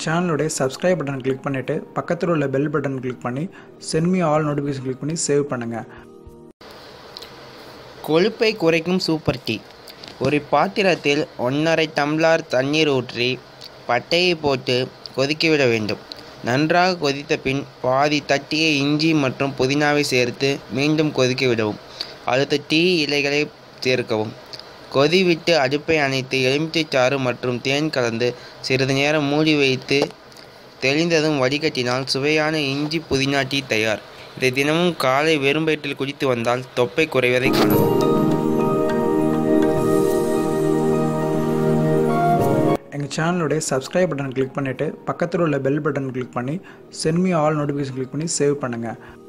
சேனலுடைய subscribe button click பண்ணிவிட்டு பக்கத்தில் உள்ள பெல் பட்டன் கிளிக் பண்ணி சென்மி ஆல் நோட்டிஃபிகேஷன் கிளிக் பண்ணி சேவ் பண்ணுங்கள் கொழுப்பை குறைக்கும் சூப்பர் டீ ஒரு பாத்திரத்தில் ஒன்றரை டம்ளர் தண்ணீர் ஊற்றி பட்டையை போட்டு கொதிக்கவிட வேண்டும் நன்றாக கொதித்த பின் பாதி தட்டிய இஞ்சி மற்றும் புதினாவை சேர்த்து மீண்டும் கொதிக்க விடவும் அடுத்து டீ இலைகளை சேர்க்கவும் கொதிவிட்டு அடுப்பை அணைத்து எலுமிச்சைச்சாறு மற்றும் தேன் கலந்து சிறிது நேரம் மூடி வைத்து தெளிந்ததும் வடிகட்டினால் சுவையான இஞ்சி புதினா டீ தயார் இதை தினமும் காலை வெறும் வயிற்றில் குடித்து வந்தால் தொப்பை குறைவதை காணலாம் எங்கள் சேனலுடைய சப்ஸ்கிரைப் பட்டன் கிளிக் பண்ணிவிட்டு பக்கத்தில் உள்ள பெல் பட்டன் கிளிக் பண்ணி சென்மி ஆல் நோட்டிஃபிகேஷன் கிளிக் பண்ணி சேவ் பண்ணுங்கள்